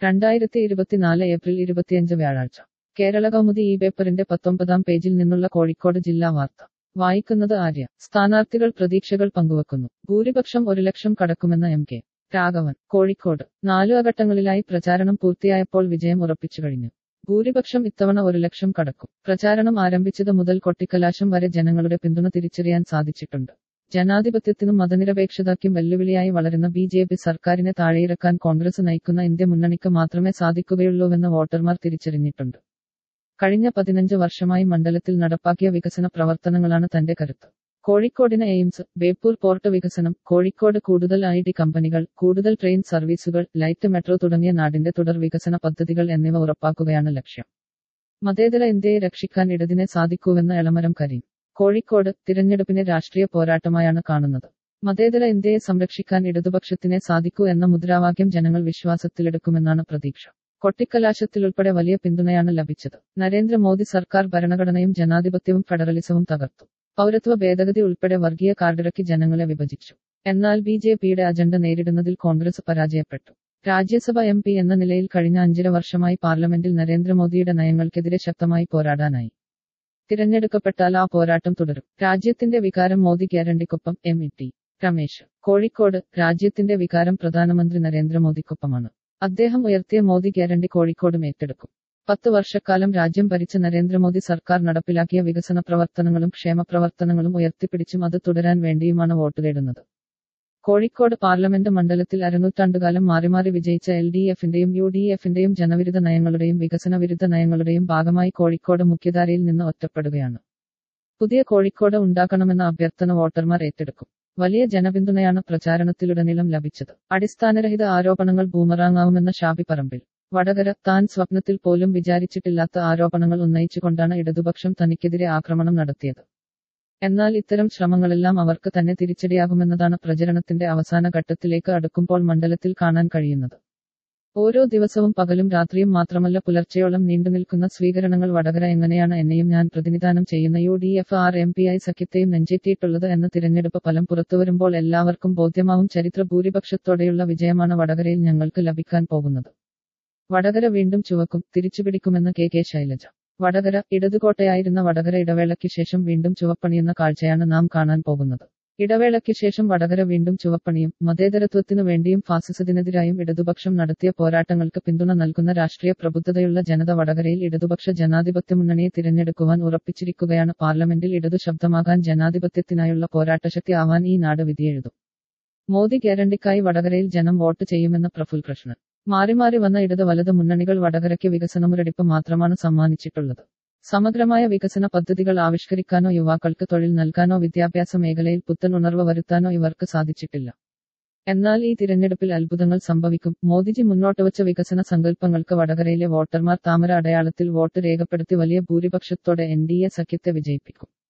രണ്ടായിരത്തി ഇരുപത്തിനാല് ഏപ്രിൽ ഇരുപത്തിയഞ്ച് വ്യാഴാഴ്ച കേരള കൗമുദി ഈ പേപ്പറിന്റെ പത്തൊമ്പതാം പേജിൽ നിന്നുള്ള കോഴിക്കോട് ജില്ലാ വാർത്ത വായിക്കുന്നത് ആര്യ സ്ഥാനാർത്ഥികൾ പ്രതീക്ഷകൾ പങ്കുവെക്കുന്നു ഭൂരിപക്ഷം ഒരു ലക്ഷം കടക്കുമെന്ന എം കെ രാഘവൻ കോഴിക്കോട് നാലു ഘട്ടങ്ങളിലായി പ്രചാരണം പൂർത്തിയായപ്പോൾ വിജയം ഉറപ്പിച്ചു കഴിഞ്ഞു ഭൂരിപക്ഷം ഇത്തവണ ഒരു ലക്ഷം കടക്കും പ്രചാരണം ആരംഭിച്ചത് മുതൽ കൊട്ടിക്കലാശം വരെ ജനങ്ങളുടെ പിന്തുണ തിരിച്ചറിയാൻ സാധിച്ചിട്ടുണ്ട് ജനാധിപത്യത്തിനും മതനിരപേക്ഷതയ്ക്കും വെല്ലുവിളിയായി വളരുന്ന ബി ജെ പി സർക്കാരിനെ താഴെയിറക്കാൻ കോൺഗ്രസ് നയിക്കുന്ന ഇന്ത്യ മുന്നണിക്ക് മാത്രമേ സാധിക്കുകയുള്ളൂവെന്ന് വോട്ടർമാർ തിരിച്ചറിഞ്ഞിട്ടുണ്ട് കഴിഞ്ഞ പതിനഞ്ച് വർഷമായി മണ്ഡലത്തിൽ നടപ്പാക്കിയ വികസന പ്രവർത്തനങ്ങളാണ് തന്റെ കരുത്ത് കോഴിക്കോടിന് എയിംസ് ബേപ്പൂർ പോർട്ട് വികസനം കോഴിക്കോട് കൂടുതൽ ഐ ടി കമ്പനികൾ കൂടുതൽ ട്രെയിൻ സർവീസുകൾ ലൈറ്റ് മെട്രോ തുടങ്ങിയ നാടിന്റെ തുടർ വികസന പദ്ധതികൾ എന്നിവ ഉറപ്പാക്കുകയാണ് ലക്ഷ്യം മതേതര ഇന്ത്യയെ രക്ഷിക്കാൻ ഇടതിനെ സാധിക്കൂവെന്ന് എളമരം കരീം കോഴിക്കോട് തിരഞ്ഞെടുപ്പിനെ രാഷ്ട്രീയ പോരാട്ടമായാണ് കാണുന്നത് മതേതര ഇന്ത്യയെ സംരക്ഷിക്കാൻ ഇടതുപക്ഷത്തിനെ സാധിക്കൂ എന്ന മുദ്രാവാക്യം ജനങ്ങൾ വിശ്വാസത്തിലെടുക്കുമെന്നാണ് പ്രതീക്ഷ കൊട്ടിക്കലാശത്തിലുൾപ്പെടെ വലിയ പിന്തുണയാണ് ലഭിച്ചത് നരേന്ദ്രമോദി സർക്കാർ ഭരണഘടനയും ജനാധിപത്യവും ഫെഡറലിസവും തകർത്തു പൗരത്വ ഭേദഗതി ഉൾപ്പെടെ വർഗീയ കാർഡിറക്കി ജനങ്ങളെ വിഭജിച്ചു എന്നാൽ ബി ജെ പിയുടെ അജണ്ട നേരിടുന്നതിൽ കോൺഗ്രസ് പരാജയപ്പെട്ടു രാജ്യസഭ എം പി എന്ന നിലയിൽ കഴിഞ്ഞ അഞ്ചര വർഷമായി പാർലമെന്റിൽ നരേന്ദ്രമോദിയുടെ നയങ്ങൾക്കെതിരെ ശക്തമായി പോരാടാനായി തിരഞ്ഞെടുക്കപ്പെട്ടാൽ ആ പോരാട്ടം തുടരും രാജ്യത്തിന്റെ വികാരം മോദി ഗ്യാരണ്ടിക്കൊപ്പം M E T Ramesh Kozhikode രാജ്യത്തിന്റെ വികാരം പ്രധാനമന്ത്രി നരേന്ദ്രമോദിക്കൊപ്പമാണ് അദ്ദേഹം ഉയർത്തിയ മോദി ഗ്യാരണ്ടി കോഴിക്കോടും ഏറ്റെടുക്കും പത്ത് വർഷക്കാലം രാജ്യം ഭരിച്ച നരേന്ദ്രമോദി സർക്കാർ നടപ്പിലാക്കിയ വികസന പ്രവർത്തനങ്ങളും ക്ഷേമപ്രവർത്തനങ്ങളും ഉയർത്തിപ്പിടിച്ചും അത് തുടരാൻ വേണ്ടിയുമാണ് വോട്ട് തേടുന്നത് കോഴിക്കോട് പാർലമെന്റ് മണ്ഡലത്തിൽ അരനൂറ്റാണ്ടുകാലം മാറി മാറി വിജയിച്ച എൽ ഡി എഫിന്റെയും യു ഡി എഫിന്റെയും ജനവിരുദ്ധ നയങ്ങളുടെയും വികസന വിരുദ്ധ നയങ്ങളുടെയും ഭാഗമായി കോഴിക്കോട് മുഖ്യധാരയിൽ നിന്ന് ഒറ്റപ്പെടുകയാണ് പുതിയ കോഴിക്കോട് ഉണ്ടാക്കണമെന്ന അഭ്യർത്ഥന വോട്ടർമാർ ഏറ്റെടുക്കും വലിയ ജനപിന്തുണയാണ് പ്രചാരണത്തിലുടനീളം ലഭിച്ചത് അടിസ്ഥാനരഹിത ആരോപണങ്ങൾ ബൂമറാങ്ങാവുമെന്ന ഷാബി പറമ്പിൽ വടകര താൻ സ്വപ്നത്തിൽ പോലും വിചാരിച്ചിട്ടില്ലാത്ത ആരോപണങ്ങൾ ഉന്നയിച്ചുകൊണ്ടാണ് ഇടതുപക്ഷം തനിക്കെതിരെ ആക്രമണം നടത്തിയത് എന്നാൽ ഇത്തരം ശ്രമങ്ങളെല്ലാം അവർക്ക് തന്നെ തിരിച്ചടിയാകുമെന്നതാണ് പ്രചരണത്തിന്റെ അവസാന ഘട്ടത്തിലേക്ക് അടുക്കുമ്പോൾ മണ്ഡലത്തിൽ കാണാൻ കഴിയുന്നത് ഓരോ ദിവസവും പകലും രാത്രിയും മാത്രമല്ല പുലർച്ചയോളം നീണ്ടുനിൽക്കുന്ന സ്വീകരണങ്ങൾ വടകര എങ്ങനെയാണ് എന്നെയും ഞാൻ പ്രതിനിധാനം ചെയ്യുന്ന U D F R M P I സഖ്യത്തെയും നെഞ്ചേറ്റിയിട്ടുള്ളത് എന്ന തിരഞ്ഞെടുപ്പ് ഫലം പുറത്തുവരുമ്പോൾ എല്ലാവർക്കും ബോധ്യമാവും ചരിത്ര ഭൂരിപക്ഷത്തോടെയുള്ള വിജയമാണ് വടകരയിൽ ഞങ്ങൾക്ക് ലഭിക്കാൻ പോകുന്നത് വടകര വീണ്ടും ചുവക്കും തിരിച്ചുപിടിക്കുമെന്ന് കെ കെ ശൈലജ വടകര ഇടതുകോട്ടയായിരുന്ന വടകര ഇടവേളയ്ക്ക് ശേഷം വീണ്ടും ചുവപ്പണിയുന്ന കാഴ്ചയാണ് നാം കാണാൻ പോകുന്നത് ഇടവേളയ്ക്ക് ശേഷം വടകര വീണ്ടും ചുവപ്പണിയും മതേതരത്വത്തിനു വേണ്ടിയും ഫാസിസത്തിനെതിരായും ഇടതുപക്ഷം നടത്തിയ പോരാട്ടങ്ങൾക്ക് പിന്തുണ നൽകുന്ന രാഷ്ട്രീയ പ്രബുദ്ധതയുള്ള ജനത വടകരയിൽ ഇടതുപക്ഷ ജനാധിപത്യ മുന്നണിയെ തിരഞ്ഞെടുക്കുവാൻ ഉറപ്പിച്ചിരിക്കുകയാണ് പാർലമെന്റിൽ ഇടതു ശബ്ദമാകാൻ ജനാധിപത്യത്തിനായുള്ള പോരാട്ടശക്തി ആവാൻ ഈ നാട് വിധിയെഴുതും മോദി ഗ്യാരണ്ടിക്കായി വടകരയിൽ ജനം വോട്ട് ചെയ്യുമെന്ന പ്രഫുൽ കൃഷ്ണൻ മാറി മാറി വന്ന ഇടത് വലത് മുന്നണികൾ വടകരയ്ക്ക് വികസനമുരടിപ്പ് മാത്രമാണ് സമ്മാനിച്ചിട്ടുള്ളത് സമഗ്രമായ വികസന പദ്ധതികൾ ആവിഷ്കരിക്കാനോ യുവാക്കൾക്ക് തൊഴിൽ നൽകാനോ വിദ്യാഭ്യാസ മേഖലയിൽ പുത്തൻ ഉണർവ് വരുത്താനോ ഇവർക്ക് സാധിച്ചിട്ടില്ല എന്നാൽ ഈ തിരഞ്ഞെടുപ്പിൽ അത്ഭുതങ്ങൾ സംഭവിക്കും മോദിജി മുന്നോട്ടുവച്ച വികസന സങ്കല്പങ്ങൾക്ക് വടകരയിലെ വോട്ടർമാർ താമര അടയാളത്തിൽ വോട്ട് രേഖപ്പെടുത്തി വലിയ ഭൂരിപക്ഷത്തോടെ എൻ ഡി എ സഖ്യത്തെ വിജയിപ്പിക്കും